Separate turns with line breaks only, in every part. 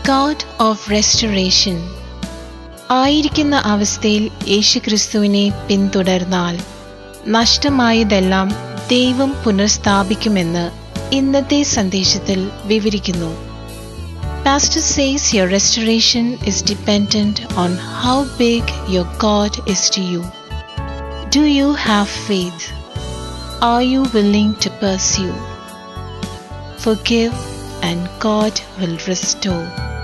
God of restoration ആയിരിക്കുന്ന അവസ്ഥയിൽ യേശുക്രിസ്തുവിനെ പിന്തുടർന്നാൽ നഷ്ടമായതെല്ലാം ദൈവം പുനഃസ്ഥാപിക്കുമെന്ന് ഇന്നത്തെ സന്ദേശത്തിൽ വിവരിക്കുന്നു Pastor says your restoration is dependent on how big your God is to you. Do you have faith? Are you willing to pursue? Forgive and God will restore.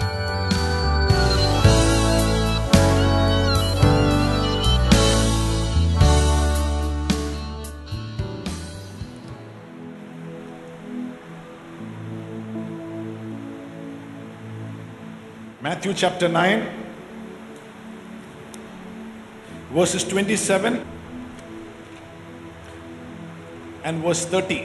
Matthew chapter 9, verses 27 and verse 30.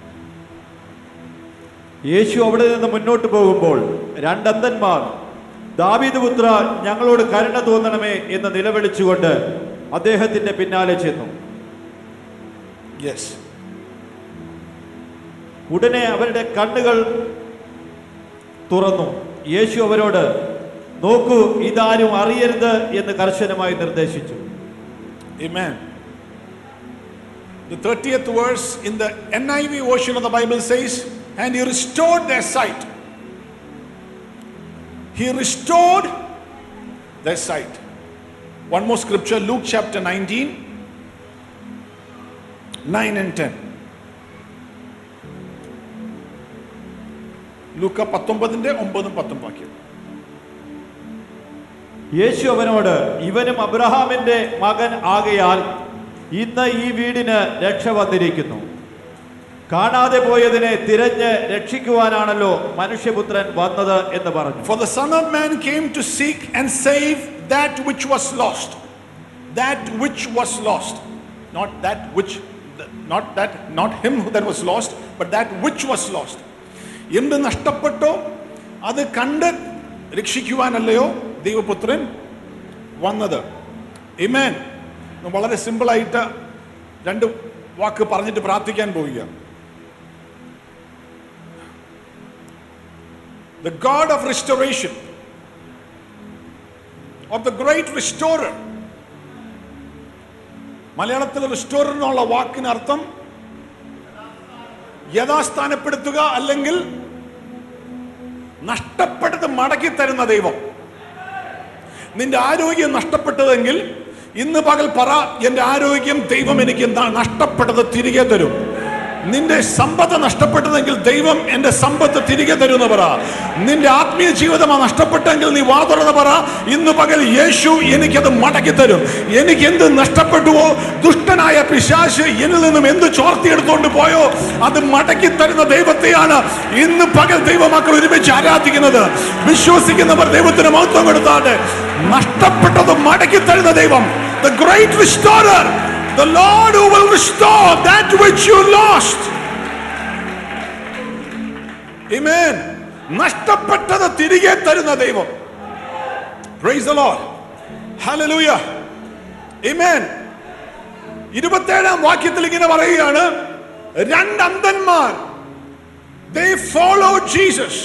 യേശു അവിടെ നിന്ന് മുന്നോട്ട് പോകുമ്പോൾ രണ്ടന്തന്മാർ ദാവീദ് പുത്ര ഞങ്ങളോട് കരുണ തോന്നണമേ എന്ന് നിലവിളിച്ചുകൊണ്ട് അദ്ദേഹത്തിന്റെ പിന്നാലെ ചെന്നു
Yes.
ഉടനെ അവരുടെ കണ്ണുകൾ തുറന്നു യേശു അവരോട് നോക്കൂ ഇതാരും അറിയരുത് എന്ന് കർശനമായി നിർദ്ദേശിച്ചു
Amen. The 30th verse in the NIV version of the Bible says, And he restored their sight. He restored their sight. One more scripture, Luke chapter 19, 9 and 10. ലൂക്ക പത്തൊമ്പതിന്റെ ഒമ്പതും പത്തും വാക്യം
യേശു അവനോട് ഇവനും അബ്രഹാമിന്റെ മകൻ ആകയാൽ ഇന്ന് ഈ വീടിന് രക്ഷ വന്നിരിക്കുന്നു കാണാതെ പോയതിനെ തിരഞ്ഞ് രക്ഷിക്കുവാനാണല്ലോ മനുഷ്യപുത്രൻ വന്നത് എന്ന് പറഞ്ഞു
For the Son of Man came to seek and save that which was lost. That which was lost. Not that which, not that, not him that was lost, but that which was lost. എന്ത് നഷ്ടപ്പെട്ടോ അത് കണ്ട് രക്ഷിക്കുവാനല്ലയോ ദൈവപുത്രൻ വന്നത് ഇമേൻ വളരെ സിമ്പിളായിട്ട് രണ്ട് വാക്ക് പറഞ്ഞിട്ട് പ്രാർത്ഥിക്കാൻ പോവുക the God of restoration, of the great restorer. മലയാളത്തിൽ റിസ്റ്റോറർ എന്നുള്ള വാക്കിന് അർത്ഥം യഥാസ്ഥാനപ്പെടുത്തുക അല്ലെങ്കിൽ നഷ്ടപ്പെട്ടത് മടക്കി തരുന്ന ദൈവം നിന്റെ ആരോഗ്യം നഷ്ടപ്പെട്ടതെങ്കിൽ ഇന്ന് പകൽ പറ എന്റെ ആരോഗ്യം ദൈവം എനിക്ക് ന- നഷ്ടപ്പെട്ടത് തിരികെ തരും നിന്റെ സമ്പത്ത് നഷ്ടപ്പെട്ടതെങ്കിൽ ദൈവം എന്റെ സമ്പത്ത് തിരികെ തരുമെന്ന് പറ നിന്റെ ആത്മീയ ജീവിതമാണ് നഷ്ടപ്പെട്ടെങ്കിൽ നീ വാ തുറന്ന് പറ ഇന്ന് പകൽ യേശു എനിക്കത് മടക്കി തരും എനിക്ക് എന്ത് നഷ്ടപ്പെട്ടുവോ ദുഷ്ടനായ പിശാശ് എന്നിൽ നിന്നും എന്ത് ചോർത്തിയെടുത്തോണ്ട് പോയോ അത് മടക്കി തരുന്ന ദൈവത്തെയാണ് ഇന്ന് പകൽ ദൈവമക്കൾ ഒരുമിച്ച് ആരാധിക്കുന്നത് വിശ്വസിക്കുന്നവർ ദൈവത്തിന് മഹത്വം കൊടുത്താട്ടെ നഷ്ടപ്പെട്ടത് മടക്കി തരുന്ന ദൈവം the great restorer The Lord who will restore that which you lost. Amen. നഷ്ടപ്പെട്ടത് തിരികെ തരുന്ന ദൈവം Praise the Lord. Hallelujah. Amen. ഇരുപത്തേഴാം വാക്യത്തിൽ ഇങ്ങനെ പറയുകയാണ് രണ്ട് അന്ധന്മാർ they followed Jesus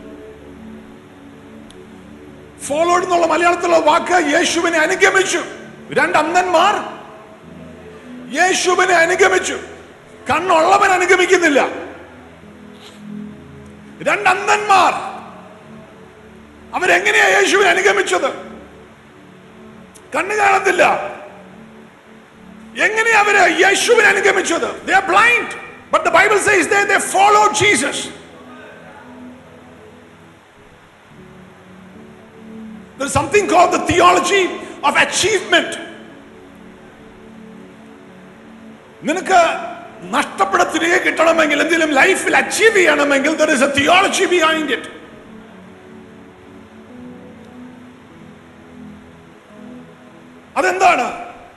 ഫോളോഡ് എന്നുള്ള മലയാളത്തിലുള്ള വാക്ക് യേശുവിനെ അനുഗമിച്ചു രണ്ട് അന്ധന്മാർ യേശുവിനെ അനുഗമിച്ചു കണ്ണുള്ളവൻ അനുഗമിക്കുന്നില്ല രണ്ട് അന്ധന്മാർ അവരെങ്ങനെയാ യേശുവിനെ അനുഗമിച്ചത് കണ്ണു കാണത്തില്ല എങ്ങനെയാ അവര് യേശുവിനെ അനുഗമിച്ചത് they are blind but the Bible says they they follow Jesus There is something called the theology of achievement. നിനക്ക് നഷ്ടപ്പെട തിരികെ കിട്ടണമെങ്കിൽ എന്തെങ്കിലും ലൈഫിൽ അച്ചീവ് ചെയ്യണമെങ്കിൽ there is a theology behind it അതെന്താണ്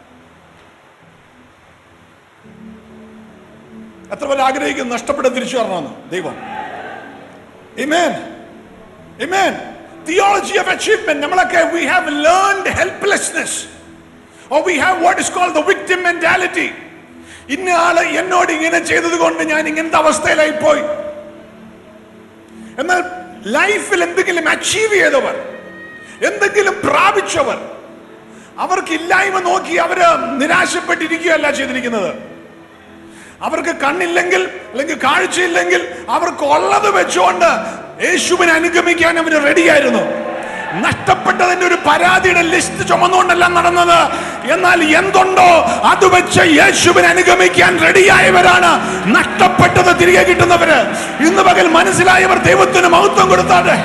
എത്ര പേര് ആഗ്രഹിക്കും നഷ്ടപ്പെട്ട് തിരിച്ചു വരണമെന്ന് ദൈവം Amen. Amen. Theology of achievement. നമ്മളൊക്കെ we have learned helplessness. Or we have what is called the victim mentality. ഇന്ന ആള് എന്നോട് ഇങ്ങനെ ചെയ്തത് കൊണ്ട് ഞാൻ ഇങ്ങനത്തെ അവസ്ഥയിലായി പോയി എന്നാൽ ലൈഫിൽ എന്തെങ്കിലും അച്ചീവ് ചെയ്തവർ എന്തെങ്കിലും പ്രാപിച്ചവർ അവർക്ക് ഇല്ലായ്മ നോക്കി അവര് നിരാശപ്പെട്ടിരിക്കുകയല്ല ചെയ്തിരിക്കുന്നത് അവർക്ക് കണ്ണില്ലെങ്കിൽ അല്ലെങ്കിൽ കാഴ്ചയില്ലെങ്കിൽ അവർക്ക് ഉള്ളത് വെച്ചുകൊണ്ട് യേശുവിനെ അനുഗമിക്കാൻ അവര് റെഡിയായിരുന്നു നഷ്ടപ്പെട്ടതിന്റെ ഒരു പരാതിയുടെ ലിസ്റ്റ് ചുമന്നുകൊണ്ടല്ല നടന്നത് എന്നാൽ എന്തുണ്ടോ അത് വെച്ച് യേശുവിനെ അനുഗമിക്കാൻ റെഡിയായവരാണ് നഷ്ടപ്പെട്ടത് തിരികെ കിട്ടുന്നവര് ഇന്ന് പകൽ മനസ്സിലായവർ ദൈവത്തിന് മഹത്വം കൊടുത്താട്ടെ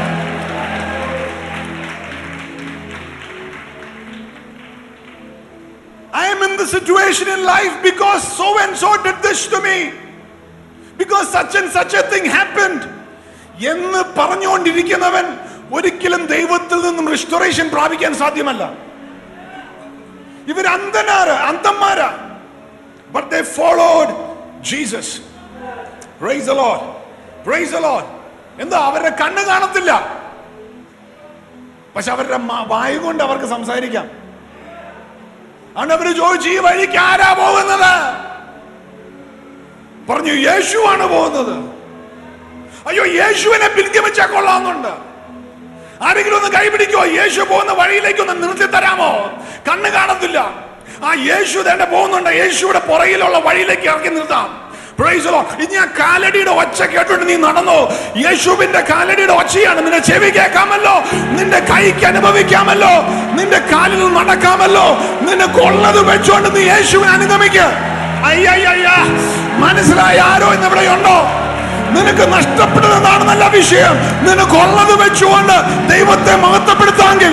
I am in the situation in life because so and so did this to me. Because such and such a thing happened. എന്ന് പറഞ്ഞുകൊണ്ടിരിക്കുന്നവൻ ഒരിക്കലും ദൈവത്തിൽ നിന്നും റിസ്റ്റോറേഷൻ പ്രാപിക്കാൻ സാധ്യമല്ല ഇവർ അന്ധനാര് അന്ധന്മാരാ but they followed Jesus praise the Lord praise the Lord എന്താ അവരുടെ കണ്ണ് കാണത്തില്ല പക്ഷെ അവരുടെ മ- വായ കൊണ്ട് അവർക്ക് സംസാരിക്കാം ആണ് അവര് ചോദിച്ചു ഈ വഴിക്ക് ആരാ പോകുന്നത് പറഞ്ഞു യേശുവാണ് പോകുന്നത് അയ്യോ യേശുവിനെ പിൻഗമിച്ചാ കൊള്ളാവുന്നുണ്ട് ആരെങ്കിലും ഒന്ന് കൈപിടിക്കോ യേശു പോകുന്ന വഴിയിലേക്ക് ഒന്ന് നിർത്തി തരാമോ കണ്ണ് കാണത്തില്ല ആ യേശു തന്നെ പോകുന്നുണ്ട് യേശുവിടെ പുറകിലുള്ള വഴിയിലേക്ക് ഇറക്കി നിർത്താം Praise the Lord. ഇനി ആ കാലടിയുടെ ഒച്ച കേട്ടോണ്ട് നീ നടന്നോ യേശുവിന്റെ കാലടിയുടെ ഒച്ചയാണ് നിന്റെ ചെവി കേൾക്കാമല്ലോ നിന്റെ കൈക്ക് അനുഭവിക്കാമല്ലോ നിന്റെ കാലിൽ നടക്കാമല്ലോ നിനക്ക് ഉള്ളത് വെച്ചോണ്ട് നീ യേശുവിനെ അനുഗമിക്ക അയ്യയ്യ മനസ്സിലായ ആരോ ഇന്നിവിടെ ഉണ്ടോ നിനക്ക് നഷ്ടപ്പെടുന്നതാണെന്നല്ല വിഷയം നിനക്കുള്ളത് വെച്ചുകൊണ്ട് ദൈവത്തെ മഹത്വപ്പെടുത്താമെങ്കിൽ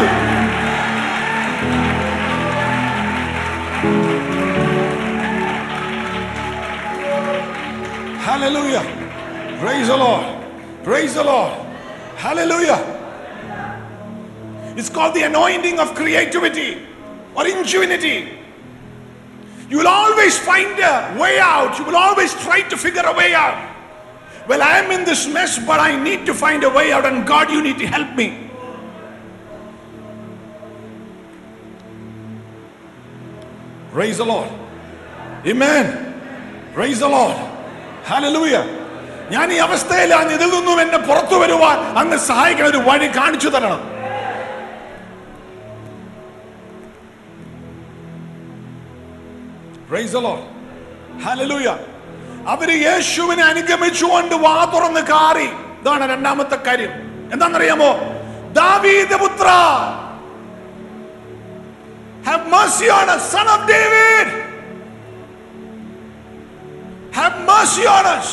Hallelujah. Praise the Lord. Praise the Lord. Hallelujah. It's called the anointing of creativity or ingenuity. You will always find a way out. You will always try to figure a way out. Well, I am in this mess, but I need to find a way out, and God, you need to help me. Praise the Lord. Amen. Praise the Lord. Hallelujah. ഞാൻ ഈ അവസ്ഥയിലാണ് ഇതിൽ നിന്നും എന്നെ പുറത്തു വരുവാൻ അങ്ങ് സഹായിക്കുന്ന ഒരു വഴി കാണിച്ചു തരണം Praise the Lord. Hallelujah. അവര് യേശുവിനെ അനുഗമിച്ചുകൊണ്ട് വാ തുറന്ന് കാറി ഇതാണ് രണ്ടാമത്തെ കാര്യം എന്താണെന്നറിയാമോ ദാവീദ് പുത്ര have mercy on us son of david have mercy on us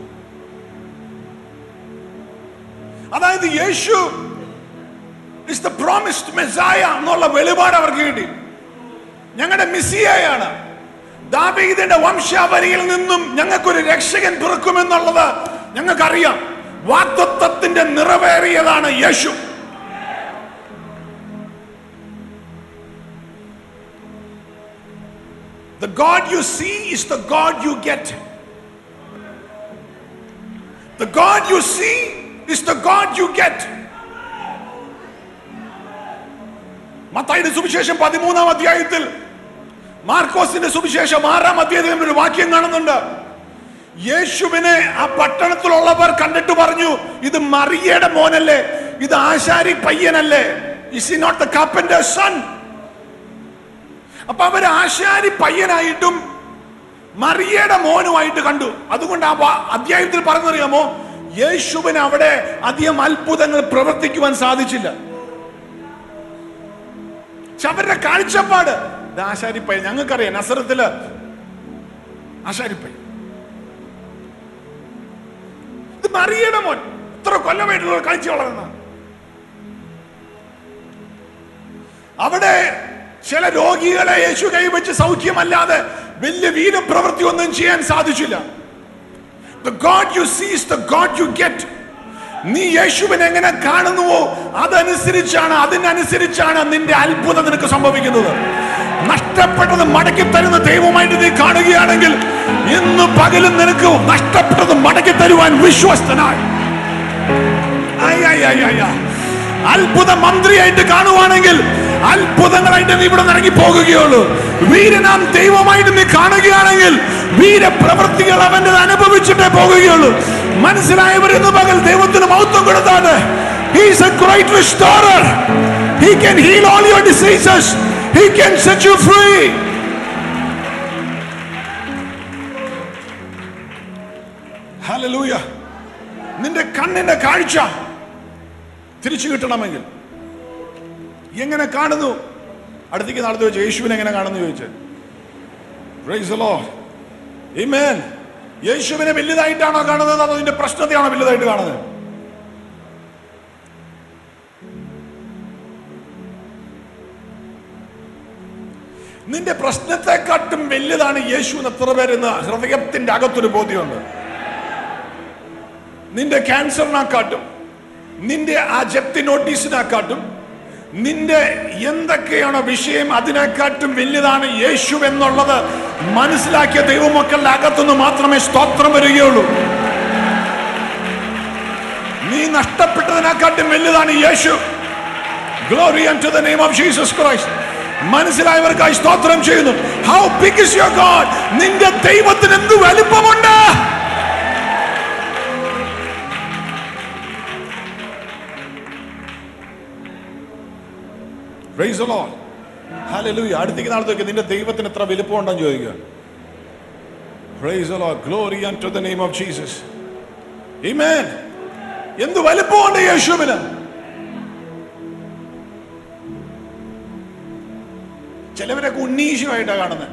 അതായത് യേശു ഇസ് ദ പ്രോമിസ്ഡ് മെസ്സായ എന്നുള്ള വെളിപാട് അവർക്ക് കിട്ടി ഞങ്ങളുടെ മിസ്സിയായാണ് ദാവീദിന്റെ വംശാവലിയിൽ നിന്നും ഞങ്ങൾക്കൊരു രക്ഷകൻ പിറക്കുമെന്നുള്ളത് ഞങ്ങൾക്കറിയാം വാഗ്ദത്വത്തിന്റെ നിറവേറിയതാണ് യേശു The God you see is the God you get. The God you see is the God you get. മത്തായിയുടെ സുവിശേഷം പതിമൂന്നാം അധ്യായത്തിൽ മാർക്കോസിന്റെ സുവിശേഷം ആറാം അധ്യായത്തിൽ ഒരു വാക്യം കാണുന്നുണ്ട് യേശുവിനെ ആ പട്ടണത്തിലുള്ളവർ കണ്ടിട്ട് പറഞ്ഞു ഇത് മറിയയുടെ മോനല്ലേ ഇത് ആശാരി പയ്യനല്ലേ is he not the carpenter's son അപ്പൊ അവർ ആശാരി പയ്യനായിട്ടും മറിയയുടെ മോനുമായിട്ട് കണ്ടു അതുകൊണ്ട് ആ വാ- അധ്യായത്തിൽ പറഞ്ഞറിയാമോ യേശുവിന് അവിടെ അധികം അത്ഭുതങ്ങൾ പ്രവർത്തിക്കുവാൻ സാധിച്ചില്ല പക്ഷെ അവരുടെ കാഴ്ചപ്പാട് ഇത് ആശാരിപ്പയ്യ ഞങ്ങൾക്കറിയാം നസറത്തില് ആശാരിപ്പയ്യ ഇത് മറിയയുടെ മോൻ ഇത്ര കൊല്ലമായിട്ടുള്ള കാഴ്ച വളർന്ന അവിടെ ചില രോഗികളെ യേശു കൈവച്ച് സൗഖ്യമല്ലാതെ വലിയ വീരപ്രവൃത്തി ഒന്നും ചെയ്യാൻ സാധിച്ചില്ല The God you see is the God you get. നീ യേശുവിനെ എങ്ങനെ കാണുന്നുവോ അതനുസരിച്ചാണ് അതിനനുസരിച്ചാണ് നിന്റെ അത്ഭുതം നിനക്ക് സംഭവിക്കുന്നത് നഷ്ടപ്പെട്ടത് മടക്കി തരുന്ന ദൈവമായിട്ട് നീ കാണുകയാണെങ്കിൽ ഇന്ന് പകലും നിനക്ക് നഷ്ടപ്പെട്ടത് മടക്കി തരുവാൻ വിശ്വസ്തനായി ആയ് ആയ് ആയ് ആയ് ആയ്. അത്ഭുത മന്ത്രിയായിട്ട് കാണുവാണെങ്കിൽ അത്ഭുതങ്ങളായിട്ട് നീ ഇവിടെ ഇറങ്ങി പോകുകയുള്ളൂ വീരനാം ദൈവമായിട്ട് നീ കാണുകയാണെങ്കിൽ വീരപ്രവൃത്തികൾ അവന്റെ അനുഭവിച്ചിട്ടേ പോകുകയുള്ളൂ മനസ്സിലായവർ ഇന്ന് പകൽ ദൈവത്തിന് മഹത്വം കൊടുത്താണ് He's a great restorer. He can heal all your diseases. He can set you free. Hallelujah. നിന്റെ കണ്ണിന്റെ കാഴ്ച തിരിച്ചു കിട്ടണമെങ്കിൽ എങ്ങനെ കാണുന്നു അടുത്തേക്ക് നടത്തി വെച്ചു യേശുവിനെ എങ്ങനെ കാണുന്നു ചോദിച്ചു Praise the Lord. Amen. യേശുവിനെ വലുതായിട്ടാണോ കാണുന്നത് അതോ നിന്റെ പ്രശ്നത്തെയാണോ വലുതായിട്ട് കാണുന്നത് നിന്റെ പ്രശ്നത്തെക്കാട്ടും വലുതാണ് യേശു എന്ന് എത്ര പേരെന്ന് ഹൃദയത്തിന്റെ അകത്തൊരു ബോധ്യമുണ്ട് നിന്റെ ക്യാൻസറിനെക്കാട്ടും നിന്റെ ആ ജപ്തി നോട്ടീസിനെക്കാട്ടും നിന്റെ എന്തൊക്കെയാണോ വിഷയം അതിനെക്കാട്ടും വലുതാണ് യേശു എന്നുള്ളത് മനസ്സിലാക്കിയ ദൈവമക്കളുടെ അകത്തുനിന്ന് മാത്രമേ സ്തോത്രം വരികയുള്ളൂ നീ നഷ്ടപ്പെട്ടതിനെക്കാട്ടും വലുതാണ് യേശു glory to the name of Jesus Christ മനസ്സിലായവർക്കായി സ്തോത്രം ചെയ്യുന്നു how big is your God നിന്റെ ദൈവത്തിന് എന്ത് വലുപ്പമുണ്ട് Praise the Lord. Hallelujah. അടുത്തേക്ക് നാളത്തേക്ക് നിന്റെ ദൈവത്തിന് എത്ര വലുപ്പമുണ്ടെന്ന് ചോദിക്കുക Praise the Lord. Glory unto the name of Jesus. Amen. എന്ത് വലുപ്പമുണ്ട് യേശുവിന് ചിലവരൊക്കെ ഉന്നീശമായിട്ടാണ് കാണുന്നത്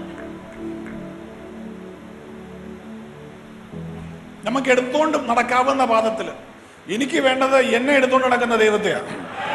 നമുക്ക് എടുത്തോണ്ട് നടക്കാവുന്ന പാദത്തിൽ എനിക്ക് വേണ്ടത് എന്നെ എടുത്തോണ്ട് നടക്കുന്ന ദൈവത്തെയാണ്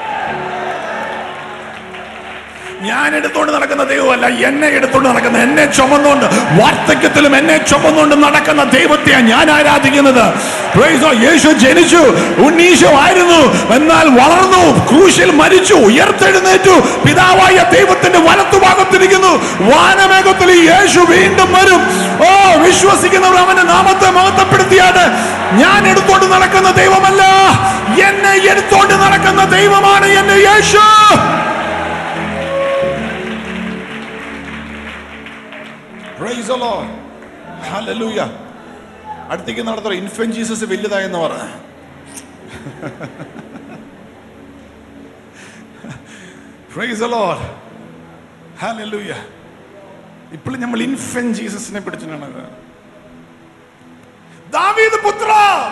ഞാൻ എടുത്തോണ്ട് നടക്കുന്ന ദൈവമല്ല എന്നെ എടുത്തോണ്ട് നടക്കുന്ന എന്നെ ചുമന്നുകൊണ്ട് വാർദ്ധക്യത്തിലും എന്നെ ചുമന്നുകൊണ്ട് നടക്കുന്ന ദൈവത്തെയാണ് ഞാൻ ആരാധിക്കുന്നത് Praise the Lord. യേശു ജനിച്ചു ഉണ്ണീശോ ആയിരുന്നു എന്നാൽ വളർന്നു ക്രൂശിൽ മരിച്ചു ഉയർത്തെഴുന്നേറ്റു പിതാവായ ദൈവത്തിന്റെ വലത്തുഭാഗത്തിരിക്കുന്നു വാനമേഘത്തിൽ ഈ യേശു വീണ്ടും വരും ഓ വിശ്വസിക്കുന്നവർ അവന്റെ നാമത്തെ മഹത്വപ്പെടുത്തിയാണ് ഞാൻ എടുത്തോണ്ട് നടക്കുന്ന ദൈവമല്ല എന്നെ എടുത്തോണ്ട് നടക്കുന്ന ദൈവമാണ് എന്റെ യേശു Praise the Lord. Hallelujah. അടുത്തേക്ക് നടത്തോ ഇൻഫൻ ജീസസ് വലുതായെന്ന് പറ Praise the Lord. Hallelujah. ഇപ്പോഴും നമ്മൾ ഇൻഫൻ ജീസസിനെ പിടിച്ചിട്ടാണ് ദാവീദ് പുത്ര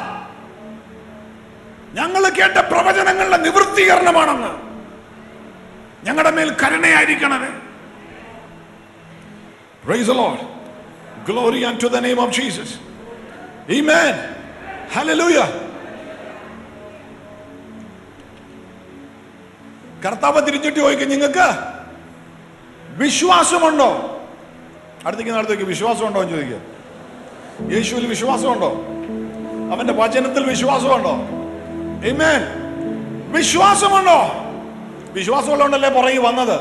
ഞങ്ങൾ കേട്ട പ്രവചനങ്ങളുടെ നിവൃത്തീകരണമാണെന്ന് ഞങ്ങളുടെ മേൽ കരുണയായിരിക്കണമേ Praise the Lord. Glory unto the name of Jesus. Amen. Hallelujah. കർത്താവ് തിരിച്ചിട്ട് ചോദിക്കും നിങ്ങൾക്ക് വിശ്വാസമുണ്ടോ അടുത്തേക്ക് നടത്തേക്ക് വിശ്വാസമുണ്ടോ എന്ന് ചോദിക്കുക യേശുവിൽ വിശ്വാസമുണ്ടോ അവന്റെ വചനത്തിൽ വിശ്വാസമുണ്ടോ Amen. വിശ്വാസമുണ്ടോ വിശ്വാസമുള്ളതുകൊണ്ടല്ലേ പുറകെ വന്നത്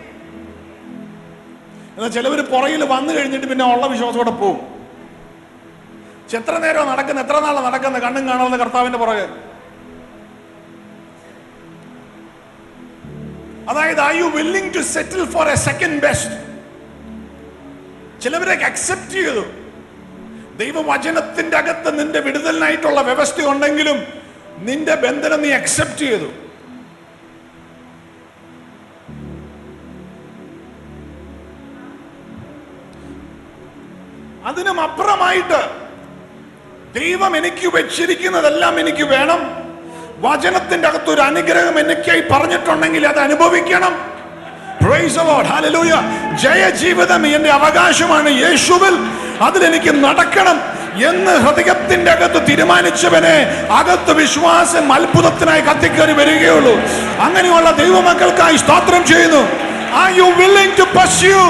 എന്നാൽ ചിലവർ പുറകിൽ വന്നു കഴിഞ്ഞിട്ട് പിന്നെ ഉള്ള വിശ്വാസത്തോടെ പോവും പക്ഷെ എത്ര നേരം നടക്കുന്ന എത്ര നാളെ നടക്കുന്ന കണ്ണും കാണുന്ന കർത്താവിന്റെ പുറകെ അതായത് I you willing to settle for a second best ചിലവരൊക്കെ അക്സെപ്റ്റ് ചെയ്തു ദൈവവചനത്തിന്റെ അകത്ത് നിന്റെ വിടുതലിനായിട്ടുള്ള വ്യവസ്ഥ ഉണ്ടെങ്കിലും നിന്റെ ബന്ധനം നീ അക്സെപ്റ്റ് ചെയ്തു അതിനും അപ്പുറമായിട്ട് ദൈവം എനിക്ക് വെച്ചിരിക്കുന്നതെല്ലാം എനിക്ക് വേണം വചനത്തിന്റെ അകത്ത് ഒരു അനുഗ്രഹം എനിക്കായി പറഞ്ഞിട്ടുണ്ടെങ്കിൽ അത് അനുഭവിക്കണം Praise the Lord. Hallelujah. ജയജീവിതം എന്റെ അവകാശമാണ് യേശുവിൽ അതിലെനിക്ക് നടക്കണം എന്ന് ഹൃദയത്തിന്റെ അകത്ത് തീരുമാനിച്ചവനെ അകത്ത് വിശ്വാസം അത്ഭുതത്തിനായി കത്തിക്കറി വരികയുള്ളൂ അങ്ങനെയുള്ള ദൈവമക്കൾക്കായി സ്തോത്രം ചെയ്യുന്നു are you willing to pursue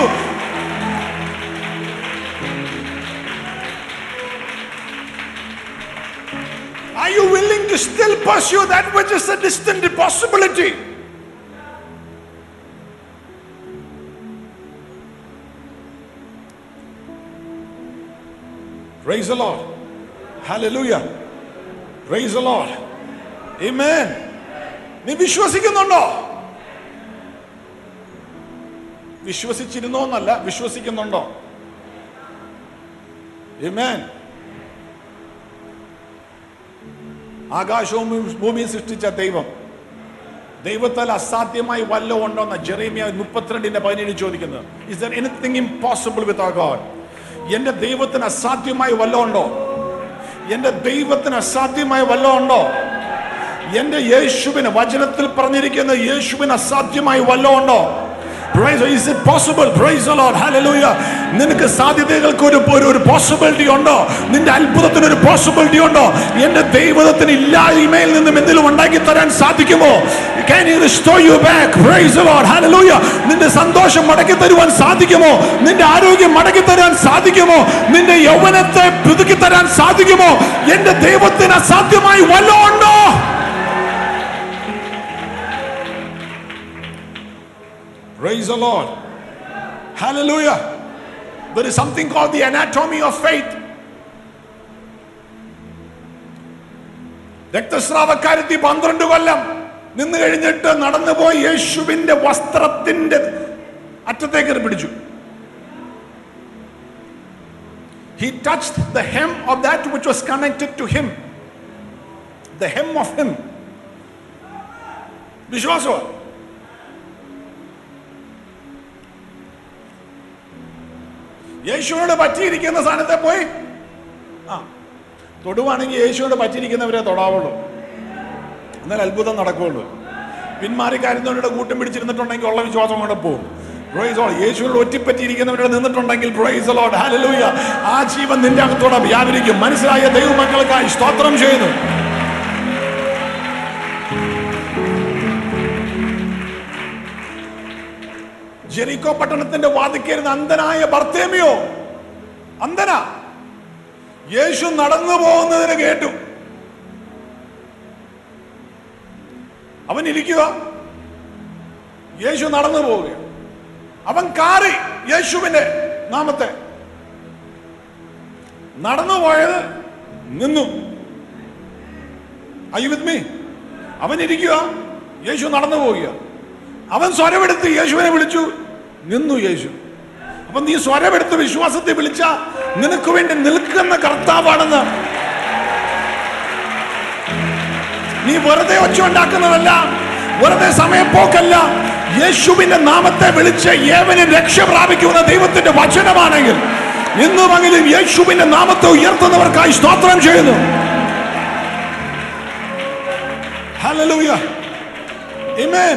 Are you willing to still pursue that which is a distant possibility? Praise the Lord. Hallelujah. Praise the Lord. Amen. നീ വിശ്വസിക്കുന്നുണ്ടോ വിശ്വസിച്ചിരുന്നോ എന്നല്ല വിശ്വസിക്കുന്നുണ്ടോ Amen. ആകാശവും ഭൂമിയും സൃഷ്ടിച്ച ദൈവം ദൈവത്താൽ അസാധ്യമായി വല്ല ഉണ്ടോന്ന ജെറേമിയ മുപ്പത്തിരണ്ടിന്റെ പതിനേഴ് ചോദിക്കുന്നത് is there anything impossible with a God എന്റെ ദൈവത്തിന് അസാധ്യമായി വല്ല ഉണ്ടോ എന്റെ ദൈവത്തിന് അസാധ്യമായി വല്ല ഉണ്ടോ എന്റെ യേശുവിന് വചനത്തിൽ പറഞ്ഞിരിക്കുന്ന യേശുവിന് അസാധ്യമായി വല്ല ഉണ്ടോ Praise, is it possible? Praise the Lord. Hallelujah. നിനക്ക് സാധ്യതകൾക്ക് ഒരു ഒരു ഒരു പോസിബിലിറ്റി ഉണ്ടോ നിന്റെ അത്ഭുതത്തിന് ഒരു പോസിബിലിറ്റി ഉണ്ടോ എന്റെ ദൈവത്തിന് ഇല്ലായ്മയിൽ നിന്നും എന്തെങ്കിലും ഉണ്ടാക്കി തരാൻ സാധിക്കുമോ Can he restore you back? Praise the Lord. Hallelujah. നിന്റെ സന്തോഷം മടക്കി തരുവാൻ സാധിക്കുമോ നിന്റെ ആരോഗ്യം മടക്കി തരാൻ സാധിക്കുമോ നിന്റെ യൗവനത്തെ പുതുക്കി തരാൻ സാധിക്കുമോ എന്റെ ദൈവത്തിന് അസാധ്യമായി വല്ലതും ഉണ്ടോ Praise the Lord. Hallelujah. There is something called the anatomy of faith. രക്തസ്രാവക്കാരത്തി പന്ത്രണ്ട് കൊല്ലം നിന്ന് കഴിഞ്ഞിട്ട് നടന്നുപോയി യേശുവിന്റെ വസ്ത്രത്തിന്റെ അറ്റത്തേക്ക് പിടിച്ചു He touched the hem of that which was connected to him. The hem of him. വിശ്വാസമാണ് യേശുവിനോട് പറ്റിയിരിക്കുന്ന സ്ഥാനത്തെ പോയി ആ തൊടുവാണെങ്കിൽ യേശുവിനോട് പറ്റിയിരിക്കുന്നവരെ തൊടാവുള്ളൂ എന്നാൽ അത്ഭുതം നടക്കുകയുള്ളൂ പിന്മാറി കാര്യങ്ങളുടെ കൂട്ടം പിടിച്ചിരുന്നിട്ടുണ്ടെങ്കിൽ ഉള്ള വിശ്വാസം കൊണ്ട് പോകും Praise the Lord. യേശുവിനോട് ഒറ്റിപ്പറ്റിയിരിക്കുന്നവരുടെ നിന്നിട്ടുണ്ടെങ്കിൽ praise the Lord. Hallelujah. ആ ജീവൻ നിന്റെ അകത്തോടെ വ്യാപരിക്കും മനസ്സിലായ ദൈവമക്കൾക്കായി സ്തോത്രം ചെയ്യുന്നു ജെറിക്കോ പട്ടണത്തിന്റെ വാതിക്കരുന്ന അന്ധനായ ബർത്തേമിയോ അന്ധന യേശു നടന്നു പോകുന്നതിന് കേട്ടു അവൻ ഇരിക്കുക യേശു നടന്നു പോവുക അവൻ കാറി യേശുവിന്റെ നാമത്തെ നടന്നു പോയത് നിന്നു ഐ വിത്ത് മീ അവൻ ഇരിക്കുക യേശു നടന്നു പോവുക അവൻ സ്വരമെടുത്ത് യേശുവിനെ വിളിച്ചു നിന്നു യേശു അപ്പൊ നീ സ്വരമെടുത്ത് വിശ്വാസത്തെ വിളിച്ച നിനക്ക് വേണ്ടി നിൽക്കുന്ന കർത്താവാണെന്ന് നീ വെറുതെ ഒച്ച ഉണ്ടാക്കുന്നതല്ല വെറുതെ സമയപ്പോക്കല്ല യേശുവിന്റെ നാമത്തെ വിളിച്ച് ഏവന് രക്ഷ പ്രാപിക്കുന്ന ദൈവത്തിന്റെ വചനമാണെങ്കിൽ ഇന്നുമെങ്കിലും യേശുവിന്റെ നാമത്തെ ഉയർത്തുന്നവർക്കായി സ്തോത്രം ചെയ്യുന്നു ഹല്ലേലൂയ ആമേൻ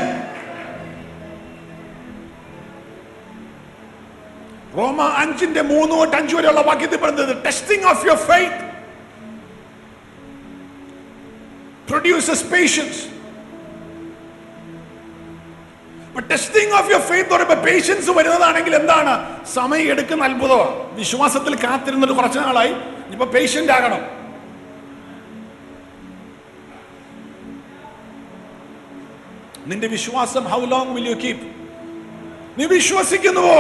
റോമ അഞ്ചിന്റെ മൂന്ന് തൊട്ട് അഞ്ച് വരെയുള്ള വാക്യത്തിൽ പറയുന്നത് testing of your faith produces patience testing of your faith പറയുമ്പോൾ പേഷ്യൻസ് വരുന്നതാണെങ്കിൽ എന്താണ് സമയം എടുക്കുന്ന അത്ഭുതമാണ് വിശ്വാസത്തിൽ കാത്തിരുന്നിട്ട് കുറച്ച് നാളായി ഇപ്പൊ പേഷ്യന്റ് ആകണം നിന്റെ വിശ്വാസം how long will you keep നീ വിശ്വസിക്കുന്നുവോ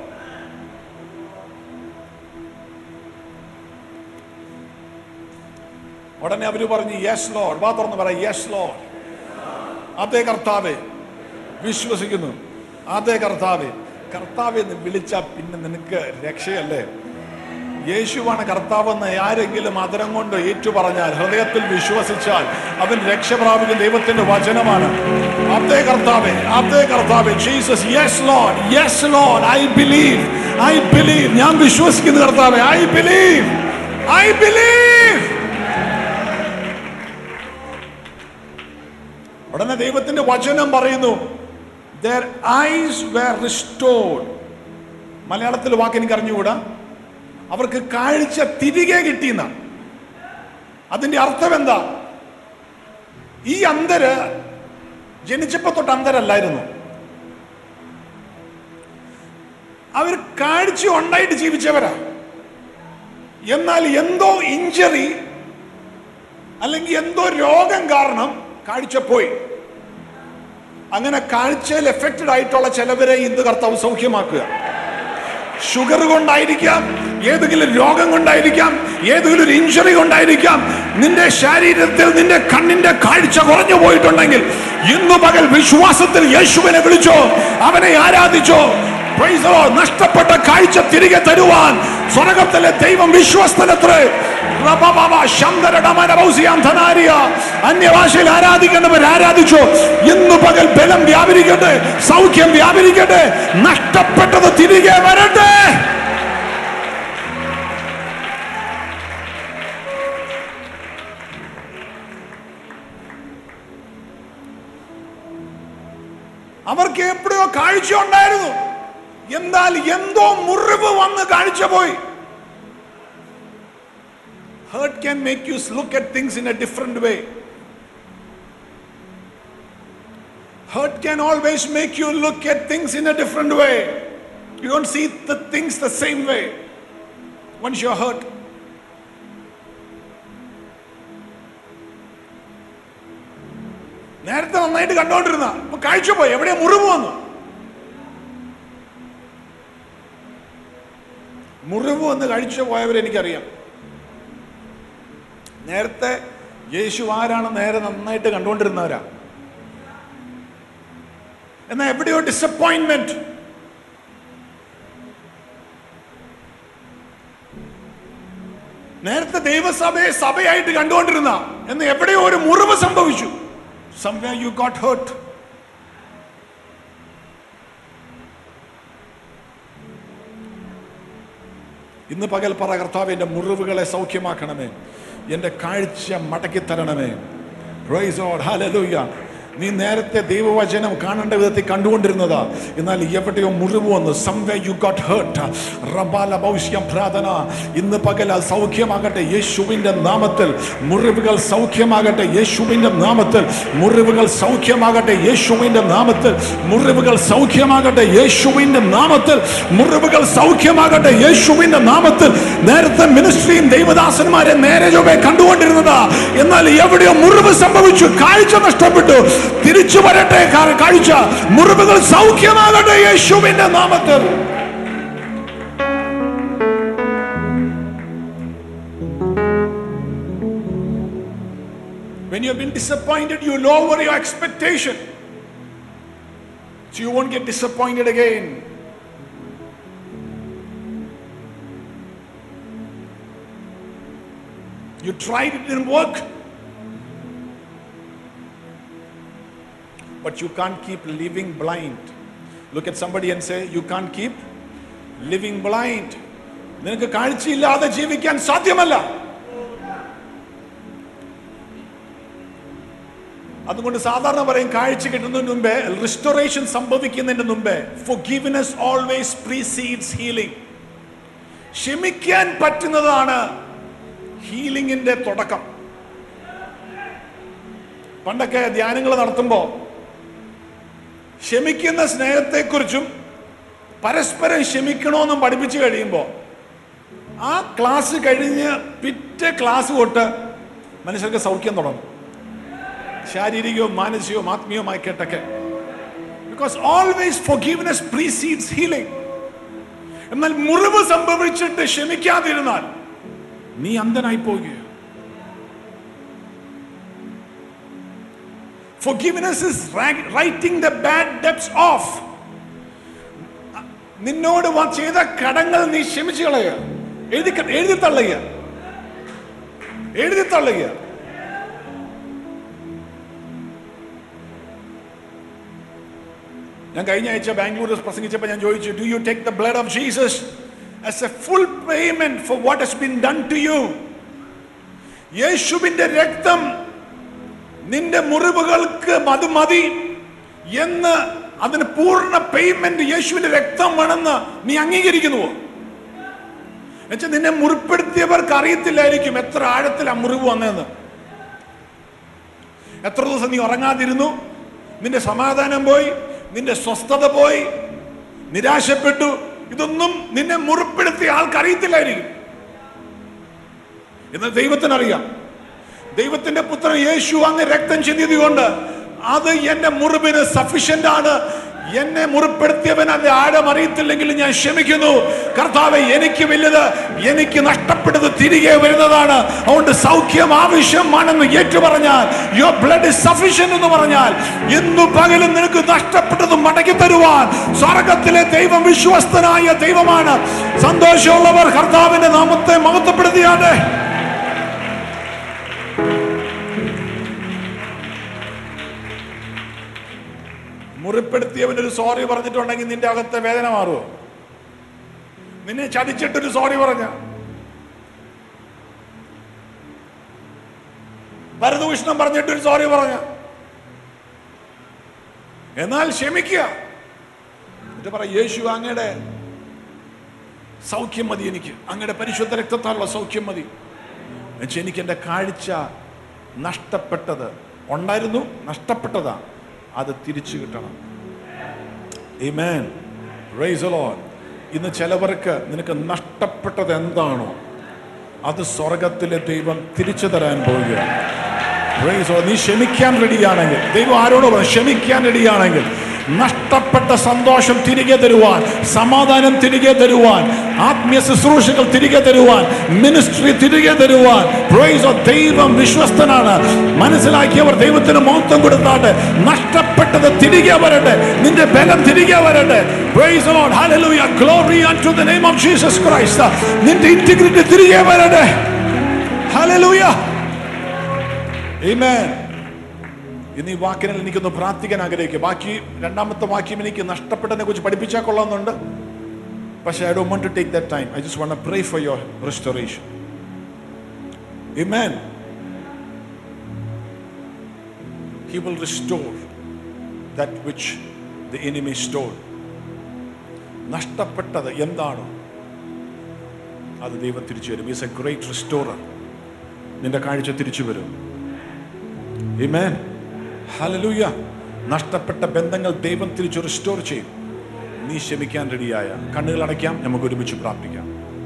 ഉടനെ അവര് പറഞ്ഞു യെസ് ലോഡ് വാ തുറന്ന് പറ യെസ് ലോഡ് അതേ കർത്താവേ വിശ്വസിക്കുന്നു അതേ കർത്താവേ കർത്താവെ എന്ന് വിളിച്ചാ പിന്നെ നിനക്ക് രക്ഷയല്ലേ യേശുവാണ് കർത്താവെന്ന് ആരെങ്കിലും അതരം കൊണ്ട് ഏറ്റു പറഞ്ഞാൽ ഹൃദയത്തിൽ വിശ്വസിച്ചാൽ അവൻ രക്ഷ പ്രാപിക്കുന്ന ദൈവത്തിന്റെ വചനമാണ് അതേ കർത്താവെ അതേ കർത്താവെ Jesus yes Lord yes Lord I believe I believe ഞാൻ വിശ്വസിക്കുന്നു കർത്താവെ ഐ ബിലീവ് ഐ ബിലീവ് ഉടനെ ദൈവത്തിന്റെ വചനം പറയുന്നു their eyes were restored മലയാളത്തിൽ വാക്ക് എനിക്ക് അറിഞ്ഞുകൂടാ അവർക്ക് കാഴ്ച തിരികെ കിട്ടിയെന്ന അതിന്റെ അർത്ഥം എന്താ ഈ അന്തര് ജനിച്ചപ്പോ തൊട്ട് അന്തരല്ലായിരുന്നു അവർ കാഴ്ച ഉണ്ടായിട്ട് ജീവിച്ചവരാ എന്നാൽ എന്തോ ഇഞ്ചറി അല്ലെങ്കിൽ എന്തോ രോഗം കാരണം കാഴ്ച പോയി അങ്ങനെ കാഴ്ചയിൽ എഫക്റ്റഡ് ആയിട്ടുള്ള ചിലവരെ ഇന്ന് കർത്താവ് സൗഖ്യമാക്കുക ഷുഗർ കൊണ്ടായിരിക്കാം ഏതെങ്കിലും രോഗം കൊണ്ടായിരിക്കാം ഏതെങ്കിലും ഒരു ഇഞ്ചുറി കൊണ്ടായിരിക്കാം നിന്റെ ശരീരത്തിൽ നിന്റെ കണ്ണിന്റെ കാഴ്ച കുറഞ്ഞു പോയിട്ടുണ്ടെങ്കിൽ ഇന്നു പകൽ വിശ്വാസത്തിൽ യേശുവിനെ വിളിച്ചോ അവനെ ആരാധിച്ചോ Praise the Lord. നഷ്ടപ്പെട്ട കാഴ്ച തിരികെ തരുവാൻ സ്വർഗത്തിലെ ദൈവം വിശ്വസ്തനത്രേ റബബബ ശംദരടമനബൗസിയാം ധനാരിയ. അന്യഭാഷയിൽ ആരാധിക്കേണ്ടവർ ആരാധിച്ചു ഇന്ന് പകൽ ബലം വ്യാപരിക്കട്ടെ സൗഖ്യം വ്യാപരിക്കട്ടെ നഷ്ടപ്പെട്ടത് തിരികെ വരട്ടെ അവർക്ക് എപ്പോഴോ കാഴ്ച ഉണ്ടായിരുന്നു എന്നാൽ എന്തോ മുറിവ് വന്ന് കാഴ്ച പോയി hurt can make you look at things in a different way hurt can always make you look at things in a different way you don't see the things the same way once you hurt നേരത്തെ നന്നായിട്ട് കണ്ടോണ്ടിരുന്ന ഇപ്പൊ കാഴ്ച പോയി എവിടെയാ മുറിവ് വന്നു മുറിവ് വന്ന് കഴിച്ചു പോയവരെ എനിക്കറിയാം നേരത്തെ യേശു ആരാണ് നേരെ നന്നായിട്ട് കണ്ടുകൊണ്ടിരുന്നവരാ എന്നാ എവിടെയോ ഡിസപ്പോയിന്റ്മെന്റ് നേരത്തെ ദൈവസഭയെ സഭയായിട്ട് കണ്ടുകൊണ്ടിരുന്ന എന്ന് എവിടെയോ ഒരു മുറിവ് സംഭവിച്ചു somewhere you got hurt ഇന്ന് പകൽ പറ കർത്താവ് എൻ്റെ മുറിവുകളെ സൗഖ്യമാക്കണമേ എൻ്റെ കാഴ്ച മടക്കി തരണമേ Praise God. Hallelujah. നീ നേരത്തെ ദൈവവചനം കാണേണ്ട വിധത്തിൽ കണ്ടുകൊണ്ടിരുന്നതാ എന്നാൽ എവിടെയോ മുറിവ് വന്നു സംവേ യു ഗോട്ട് ഹേർട്ട് റബാല ഭൗഷ്യം പ്രാർത്ഥന ഇന്ന് പകൽ അത് സൗഖ്യമാകട്ടെ യേശുവിൻ്റെ നാമത്തിൽ മുറിവുകൾ സൗഖ്യമാകട്ടെ യേശുവിൻ്റെ നാമത്തിൽ മുറിവുകൾ സൗഖ്യമാകട്ടെ യേശുവിൻ്റെ നാമത്തിൽ മുറിവുകൾ സൗഖ്യമാകട്ടെ യേശുവിൻ്റെ നാമത്തിൽ മുറിവുകൾ സൗഖ്യമാകട്ടെ യേശുവിൻ്റെ നാമത്തിൽ നേരത്തെ മിനിസ്ട്രിയും ദൈവദാസന്മാരെ നേരെ ചൊവ്വേ കണ്ടുകൊണ്ടിരുന്നതാ എന്നാൽ എവിടെയോ മുറിവ് സംഭവിച്ചു കാഴ്ച നഷ്ടപ്പെട്ടു തിരിച്ചു വരട്ടെ കാ- കാഴ്ച മുറിവുകൾ സൗഖ്യമാകട്ടെ യേശുവിന്റെ നാമത്തിൽ When you have been disappointed, you lower your expectation. So you won't get disappointed again. You tried, it didn't work. But you can't keep living blind. Look at somebody and say, You can't keep living blind. നിനക്ക് കാഴ്ചയില്ലാതെ ജീവിക്കാൻ സാധ്യമല്ല അതുകൊണ്ട് സാധാരണ പറയും കാഴ്ച കിട്ടുന്നതിന് മുമ്പേ restoration സംഭവിക്കുന്നതിന് മുമ്പേ ഫൊഗീവ്നെസ് ഓൾവേസ് പ്രീസീഡ്സ് ഹീലിംഗ് ക്ഷമിക്കാൻ പറ്റുന്നതാണ് ഹീലിംഗിന്റെ തുടക്കം പണ്ടൊക്കെ ധ്യാനങ്ങൾ നടത്തുമ്പോൾ ക്ഷമിക്കുന്ന സ്നേഹത്തെക്കുറിച്ചും പരസ്പരം ക്ഷമിക്കണമെന്നും പഠിപ്പിച്ചു കഴിയുമ്പോൾ ആ ക്ലാസ് കഴിഞ്ഞ് പിറ്റേ ക്ലാസ് തൊട്ട് മനുഷ്യർക്ക് സൗഖ്യം തുടങ്ങും ശാരീരികവും മാനസികവും ആത്മീയവുമായി കേട്ടൊക്കെ because always forgiveness precedes healing എന്നാൽ മുറിവ് സംഭവിച്ചിട്ട് ക്ഷമിക്കാതിരുന്നാൽ നീ അന്ധനായി പോകുക Forgiveness is ra- writing the bad debts off. നിന്നോട് വ- ചെയ്ത കടങ്ങൾ നീ ക്ഷമിച്ചു കളയുക എഴുതി ക- എഴുതി തള്ളുക എഴുതി തള്ളുക ഞാൻ കഴിഞ്ഞ ആഴ്ച ബാംഗ്ലൂർ പ്രസംഗിച്ചപ്പോൾ ഞാൻ ചോദിച്ചു do you take the blood of Jesus as a full payment for what has been done to you യേശുവിന്റെ രക്തം നിന്റെ മുറിവുകൾക്ക് അത് മതി എന്ന് അതിന് പൂർണ്ണ പേയ്മെന്റ് യേശുവിന്റെ രക്തം വേണമെന്ന് നീ അംഗീകരിക്കുന്നുവോ എന്നുവെച്ചാൽ നിന്നെ മുറിപ്പെടുത്തിയവർക്ക് അറിയത്തില്ലായിരിക്കും എത്ര ആഴത്തിൽ ആ മുറിവ് വന്നതെന്ന് എത്ര ദിവസം നീ ഉറങ്ങാതിരുന്നു നിന്റെ സമാധാനം പോയി നിന്റെ സ്വസ്ഥത പോയി നിരാശപ്പെട്ടു ഇതൊന്നും നിന്നെ മുറിപ്പെടുത്തിയ ആൾക്ക് അറിയത്തില്ലായിരിക്കും എന്നാൽ ദൈവത്തിനറിയാം ദൈവത്തിന്റെ പുത്രൻ യേശു അങ്ങ് രക്തം ചിന്തിയത് കൊണ്ട് അത് എന്റെ മുറിവിന് സഫീഷ്യന്റ് ആണ് എന്നെ മുറിപ്പെടുത്തിയവൻ അതിന്റെ ആഴം അറിയത്തില്ലെങ്കിൽ ഞാൻ ക്ഷമിക്കുന്നു കർത്താവെ എനിക്ക് വലുത് എനിക്ക് നഷ്ടപ്പെട്ടത് തിരികെ വരുന്നതാണ് അതുകൊണ്ട് സൗഖ്യം ആവശ്യമാണെന്ന് ഏറ്റു പറഞ്ഞാൽ യുവർ ബ്ലഡ് ഇസ് സഫീഷ്യൻ എന്ന് പറഞ്ഞാൽ ഇന്നു പകലും നിനക്ക് നഷ്ടപ്പെട്ടത് മടക്കി തരുവാൻ സ്വർഗത്തിലെ ദൈവം വിശ്വസ്തനായ ദൈവമാണ് സന്തോഷമുള്ളവർ കർത്താവിന്റെ നാമത്തെ മഹത്വപ്പെടുത്തിയാതെ മുറിപ്പെടുത്തിയവനൊരു സോറി പറഞ്ഞിട്ടുണ്ടെങ്കിൽ നിന്റെ അകത്തെ വേദന മാറുമോ നിന്നെ ചതിച്ചിട്ടൊരു സോറി പറഞ്ഞ ഭരതഭൂഷണം പറഞ്ഞിട്ടൊരു സോറി പറഞ്ഞ എന്നാൽ ക്ഷമിക്കുക എന്നിട്ട് പറ യേശു അങ്ങയുടെ സൗഖ്യം മതി എനിക്ക് അങ്ങയുടെ പരിശുദ്ധ രക്തത്താലുള്ള സൗഖ്യം മതി എന്നുവെച്ചാൽ എനിക്ക് എൻ്റെ കാഴ്ച നഷ്ടപ്പെട്ടത് ഉണ്ടായിരുന്നു നഷ്ടപ്പെട്ടതാ അത് തിരിച്ചു കിട്ടണം Amen. Praise the Lord. ഇന്ന് ചിലവർക്ക് നിനക്ക് നഷ്ടപ്പെട്ടത് എന്താണോ അത് സ്വർഗത്തിലെ ദൈവം തിരിച്ചു തരാൻ പോവുകയാണ് Praise the Lord. നീ ക്ഷമിക്കാൻ റെഡിയാണെങ്കിൽ ദൈവം ആരോട് പറഞ്ഞു ക്ഷമിക്കാൻ റെഡിയാണെങ്കിൽ നഷ്ടപ്പെട്ട സന്തോഷം തിരികെ തരുവാൻ സമാധാനം തിരികെ തരുവാൻ ആത്മീയ ശുശ്രൂഷകൾ തിരികെ തരുവാൻ മിനിസ്ട്രി തിരികെ തരുവാൻ Praise the Lord. ദൈവം വിശ്വസ്തനാണ് മനസ്സിലാക്കിയവർ ദൈവത്തിന് മഹത്വം കൊടുത്താട്ടെ നഷ്ടപ്പെട്ടത് തിരികെ വരട്ടെ നിന്റെ ബലം തിരികെ വരട്ടെ Praise the Lord. Hallelujah. Glory unto the name of Jesus Christ. നിന്റെ ഇന്റഗ്രിറ്റി തിരികെ വരട്ടെ Hallelujah. Amen. ഇന്ന് ഈ വാക്കിനാൽ എനിക്കൊന്ന് പ്രാർത്ഥിക്കാൻ ആഗ്രഹിക്കുക ബാക്കി രണ്ടാമത്തെ വാക്യം എനിക്ക് നഷ്ടപ്പെട്ടതിനെ കുറിച്ച് പഠിപ്പിച്ചാൽ കൊള്ളാമെന്നുണ്ട് പക്ഷേ I don't want to take that time I just want pray for your restoration Amen. He will restore that which the enemy stole. നഷ്ടപ്പെട്ടത് എന്താണോ അത് ദൈവം തിരിച്ചു വരും ഈസ് എ ഗ്രേറ്റ് റിസ്റ്റോറർ നിന്റെ കാഴ്ച തിരിച്ചു വരും Amen. Hallelujah. നഷ്ടപ്പെട്ട ബന്ധങ്ങൾ ദൈവം തിരിച്ചു റിസ്റ്റോർ ചെയ്യും നീ ക്ഷമിക്കാൻ റെഡിയായ കണ്ണുകൾ അടയ്ക്കാം നമുക്ക് ഒരുമിച്ച് പ്രാർത്ഥിക്കാം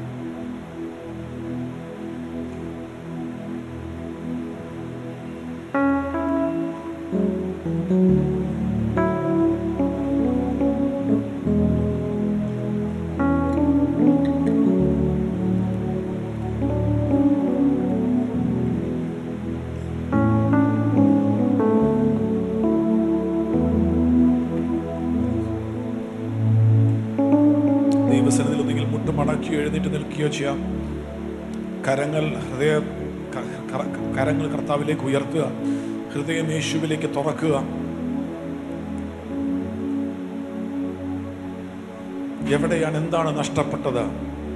ദൈവസനത്തിൽ ഒന്നുകിൽ മുട്ടുമടക്കിയോ എഴുന്നേറ്റ് നിൽക്കുകയോ ചെയ്യാം കരങ്ങൾ ഹൃദയ ക- ക- കരങ്ങൾ കർത്താവിലേക്ക് ഉയർത്തുക ഹൃദയം യേശുവിലേക്ക് തുറക്കുക എവിടെയാണ് എന്താണ് നഷ്ടപ്പെട്ടത്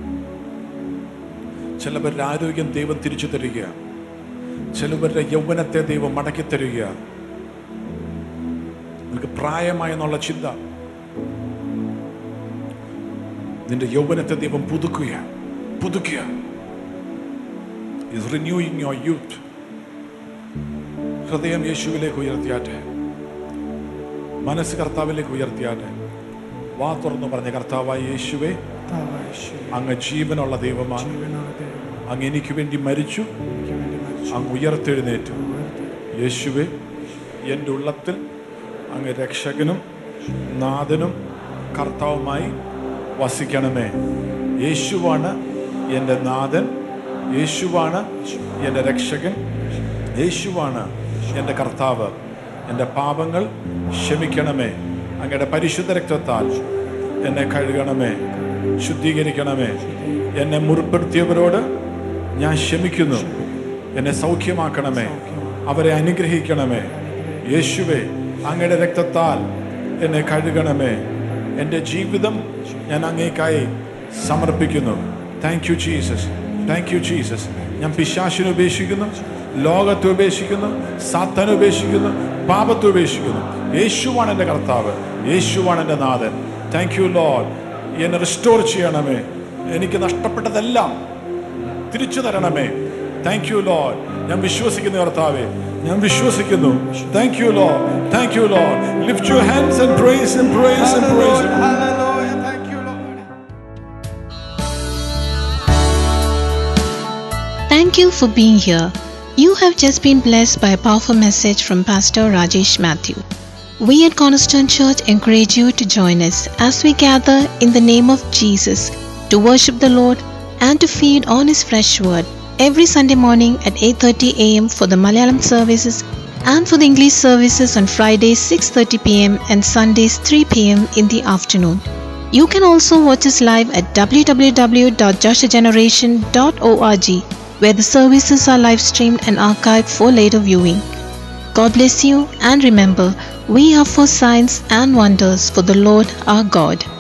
ചിലവരുടെ ആരോഗ്യം ദൈവം തിരിച്ചു തരിക ചിലവരുടെ യൗവനത്തെ ദൈവം മടക്കി തരിക നിനക്ക് പ്രായമായെന്നുള്ള ചിന്ത നിന്റെ യൗവനത്തെ ദൈവം പുതുക്കുക പുതുക്കുക ഇസ് റിന്യൂയിങ് യുവർ യൂത്ത് ഹൃദയം യേശുവിലേക്ക് ഉയർത്തിയാട്ടെ മനസ്സ് കർത്താവിലേക്ക് ഉയർത്തിയാട്ടെ വാ തുറന്നു പറഞ്ഞ കർത്താവായ യേശുവേ അങ്ങ് ജീവനുള്ള ദൈവമാണ് അങ്ങ് എനിക്ക് വേണ്ടി മരിച്ചു അങ്ങ് ഉയർത്തെഴുന്നേറ്റു യേശുവേ എൻ്റെ ഉള്ളത്തിൽ അങ്ങ് രക്ഷകനും നാഥനും കർത്താവുമായി വസിക്കണമേ യേശുവാണ് എൻ്റെ നാഥൻ യേശുവാണ് എൻ്റെ രക്ഷകൻ യേശുവാണ് എൻ്റെ കർത്താവ് എൻ്റെ പാപങ്ങൾ ക്ഷമിക്കണമേ അങ്ങയുടെ പരിശുദ്ധ രക്തത്താൽ എന്നെ കഴുകണമേ ശുദ്ധീകരിക്കണമേ എന്നെ മുറിപ്പെടുത്തിയവരോട് ഞാൻ ക്ഷമിക്കുന്നു എന്നെ സൗഖ്യമാക്കണമേ അവരെ അനുഗ്രഹിക്കണമേ യേശുവേ അങ്ങയുടെ രക്തത്താൽ എന്നെ കഴുകണമേ എൻ്റെ ജീവിതം ഞാൻ അങ്ങേക്കായി സമർപ്പിക്കുന്നു thank you Jesus thank you Jesus ഞാൻ പിശാശിനെ ഉപേക്ഷിക്കുന്നു ലോകത്തെ ഉപേക്ഷിക്കുന്നു സാത്താനെ ഉപേക്ഷിക്കുന്നു പാപത്തെ ഉപേക്ഷിക്കുന്നു യേശുവാണ് എൻ്റെ കർത്താവ് യേശുവാണ് എൻ്റെ നാഥൻ താങ്ക് യു ലോഡ് എന്നെ റിസ്റ്റോർ ചെയ്യണമേ എനിക്ക് നഷ്ടപ്പെട്ടതെല്ലാം തിരിച്ചു തരണമേ താങ്ക് യു ലോഡ് ഞാൻ വിശ്വസിക്കുന്നു കർത്താവേ ഞാൻ വിശ്വസിക്കുന്നു thank you Lord thank you Lord lift your hands and praise and praise and praise
Hallelujah. Thank you, Lord.
Thank you for being here. You have just been blessed by a powerful message from Pastor Rajesh Matthew. We at Cornerstone Church encourage you to join us as we gather in the name of Jesus to worship the Lord and to feed on his fresh word every Sunday morning at 8:30 a.m. for the Malayalam services and for the English services on Fridays 6:30 p.m. and Sundays 3 p.m. in the afternoon. You can also watch us live at www.joshageneration.org where the services are live streamed and archived for later viewing. God bless you and remember, we are for signs and wonders for the Lord our God.